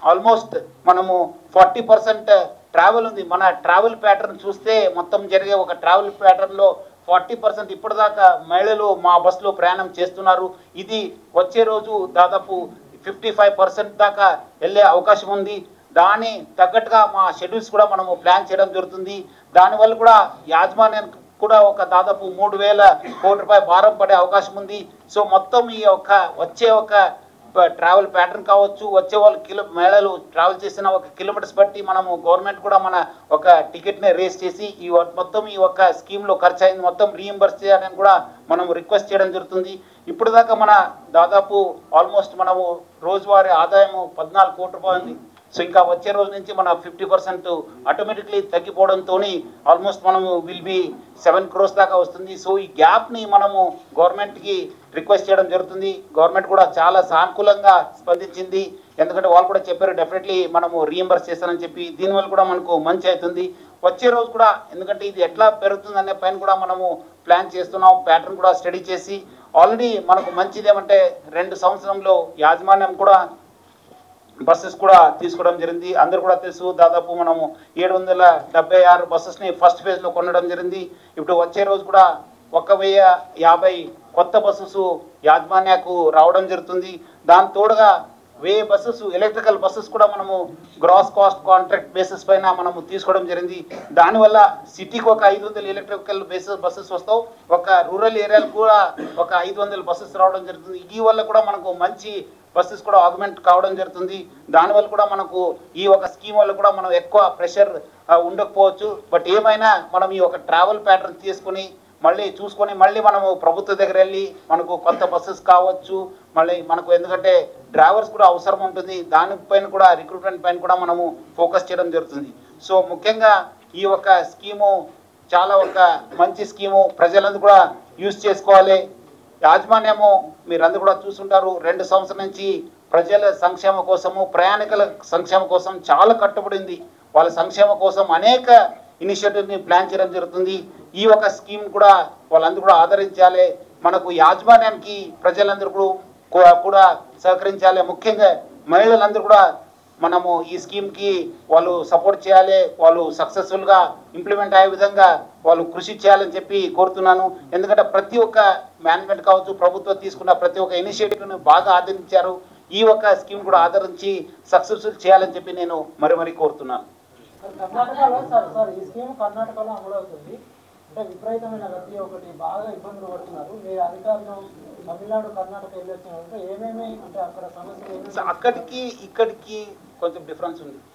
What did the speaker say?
almost మనము forty percent travel ఉంది మన ట్రావెల్ ప్యాటర్న్ చూస్తే మొత్తం జరిగే ఒక ట్రావెల్ ప్యాటర్న్లో ఫార్టీ పర్సెంట్ ఇప్పటిదాకా మహిళలు మా బస్సులో ప్రయాణం చేస్తున్నారు ఇది వచ్చే రోజు దాదాపు ఫిఫ్టీ ఫైవ్ పర్సెంట్ దాకా వెళ్ళే అవకాశం ఉంది దాని తగ్గట్టుగా మా షెడ్యూల్స్ కూడా మనము ప్లాన్ చేయడం జరుగుతుంది దానివల్ల కూడా యాజమాన్యం కూడా ఒక దాదాపు మూడు వేల కోట్ల రూపాయల భారం పడే అవకాశం ఉంది సో మొత్తం ఈ యొక్క వచ్చే ఒక ట్రావెల్ ప్యాటర్న్ కావచ్చు వచ్చే వాళ్ళు కిలో మేళలు ట్రావెల్ చేసిన ఒక కిలోమీటర్స్ బట్టి మనము గవర్నమెంట్ కూడా మన ఒక టికెట్ని రేస్ చేసి ఈ వ- మొత్తం ఈ ఒక్క స్కీమ్లో ఖర్చు అయింది మొత్తం రీఎంబర్స్ చేయాలని కూడా మనం రిక్వెస్ట్ చేయడం జరుగుతుంది ఇప్పుడు దాకా మన దాదాపు ఆల్మోస్ట్ మనము రోజువారీ ఆదాయము పద్నాలుగు కోట్ల రూపాయలు ఉంది సో ఇంకా వచ్చే రోజు నుంచి మన ఫిఫ్టీ పర్సెంట్ ఆటోమేటిక్లీ తగ్గిపోవడంతో ఆల్మోస్ట్ మనము విల్ బి సెవెన్ క్రోర్స్ దాకా వస్తుంది సో ఈ గ్యాప్ని మనము గవర్నమెంట్కి రిక్వెస్ట్ చేయడం జరుగుతుంది గవర్నమెంట్ కూడా చాలా సానుకూలంగా స్పందించింది ఎందుకంటే వాళ్ళు కూడా చెప్పారు డెఫినెట్లీ మనము రీఎంబర్స్ చేస్తానని చెప్పి దీనివల్ల కూడా మనకు మంచి అవుతుంది వచ్చే రోజు కూడా ఎందుకంటే ఇది ఎట్లా పెరుగుతుంది అనే పైన కూడా మనము ప్లాన్ చేస్తున్నాం ప్యాటర్న్ కూడా స్టడీ చేసి ఆల్రెడీ మనకు మంచిది ఏమంటే రెండు సంవత్సరంలో యాజమాన్యం కూడా బస్సెస్ కూడా తీసుకోవడం జరిగింది అందరు కూడా తెలుసు దాదాపు మనము ఏడు వందల డెబ్బై ఆరు బస్సెస్ని ఫస్ట్ ఫేజ్లో కొనడం జరిగింది ఇప్పుడు వచ్చే రోజు కూడా ఒక వెయ్యి యాభై కొత్త బస్సెస్ యాజమాన్యకు రావడం జరుగుతుంది దాని తోడుగా వెయ్యి బస్సెస్ ఎలక్ట్రికల్ బస్సెస్ కూడా మనము గ్రాస్ కాస్ట్ కాంట్రాక్ట్ బేసిస్ పైన మనము తీసుకోవడం జరిగింది దానివల్ల సిటీకి ఒక ఐదు వందల ఎలక్ట్రికల్ బేసిస్ బస్సెస్ వస్తావు ఒక రూరల్ ఏరియాలకు కూడా ఒక ఐదు వందల బస్సెస్ రావడం జరుగుతుంది ఈ వల్ల కూడా మనకు మంచి బస్సెస్ కూడా ఆగ్మెంట్ కావడం జరుగుతుంది దానివల్ల కూడా మనకు ఈ ఒక స్కీమ్ వల్ల కూడా మనం ఎక్కువ ప్రెషర్ ఉండకపోవచ్చు బట్ ఏమైనా మనం ఈ ఒక ట్రావెల్ ప్యాటర్న్ తీసుకొని మళ్ళీ చూసుకొని మళ్ళీ మనము ప్రభుత్వ దగ్గర వెళ్ళి మనకు కొత్త బస్సెస్ కావచ్చు మళ్ళీ మనకు ఎందుకంటే డ్రైవర్స్ కూడా అవసరం ఉంటుంది దానిపైన కూడా రిక్రూట్మెంట్ పైన కూడా మనము ఫోకస్ చేయడం జరుగుతుంది సో ముఖ్యంగా ఈ ఒక స్కీము చాలా ఒక మంచి స్కీము ప్రజలందరూ కూడా యూజ్ చేసుకోవాలి యాజమాన్యము మీరందరూ కూడా చూస్తుంటారు రెండు సంవత్సరాల నుంచి ప్రజల సంక్షేమ కోసము ప్రయాణికుల సంక్షేమ కోసం చాలా కట్టుబడింది వాళ్ళ సంక్షేమ కోసం అనేక ఇనిషియేటివ్ని ప్లాన్ చేయడం జరుగుతుంది ఈ ఒక స్కీమ్ కూడా వాళ్ళందరూ కూడా ఆదరించాలి మనకు యాజమాన్యానికి ప్రజలందరూ కూడా కూడా సహకరించాలి ముఖ్యంగా మహిళలందరూ కూడా మనము ఈ స్కీమ్కి వాళ్ళు సపోర్ట్ చేయాలి వాళ్ళు సక్సెస్ఫుల్గా ఇంప్లిమెంట్ అయ్యే విధంగా వాళ్ళు కృషి చేయాలని చెప్పి కోరుతున్నాను ఎందుకంటే ప్రతి ఒక్క మేనేజ్మెంట్ కావచ్చు ప్రభుత్వం తీసుకున్న ప్రతి ఒక్క ఇనిషియేటివ్ను బాగా ఆదరించారు ఈ ఒక్క స్కీమ్ కూడా ఆదరించి సక్సెస్ఫుల్ చేయాలని చెప్పి నేను మరి మరీ కోరుతున్నాను కర్ణాటకలో సార్ సార్ ఈ స్కీమ్ కర్ణాటకలో అమలు అవుతుంది అంటే విపరీతమైన రద్దీ ఒకటి బాగా ఇబ్బందులు పడుతున్నారు మీ అధికారులు తమిళనాడు కర్ణాటక వెళ్ళొచ్చినారంటే ఏమేమి అంటే అక్కడ సమస్యలు ఏమేమి సో అక్కడికి ఇక్కడికి కొంచెం డిఫరెన్స్ ఉంది